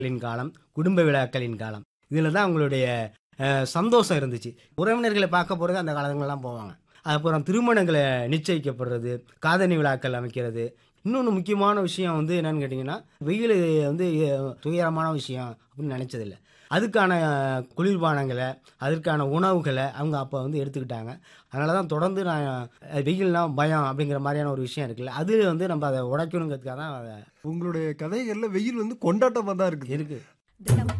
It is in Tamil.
விழாக்களின் காலம் குடும்ப விழாக்களின் காலம் இதில் தான் அவங்களுடைய அஹ், சந்தோஷம் இருந்துச்சு உறவினர்களை பார்க்க போகிறது அந்த காலங்கள்லாம் போவாங்க அப்புறம் திருமணங்களை நிச்சயிக்கப்படுறது காதணி விழாக்கள் அமைக்கிறது இன்னொன்று முக்கியமான விஷயம் வந்து என்னன்னு கேட்டிங்கன்னா வெயில் வந்து அஹ், துயரமான விஷயம் அப்படின்னு நினச்சதில்ல அதுக்கான அஹ், குளிர்பானங்களை அதற்கான உணவுகளை அவங்க அப்போ வந்து எடுத்துக்கிட்டாங்க அதனால தான் தொடர்ந்து நான் அஹ், வெயில்னா பயம் அப்படிங்கிற மாதிரியான ஒரு விஷயம் இருக்குல்ல அது வந்து நம்ம அதை உடைக்கணுங்கிறதுக்காக தான் அதை உங்களுடைய கதைகள்ல வெயில் வந்து கொண்டாட்டமா தான் இருக்குது இருக்குது தினம்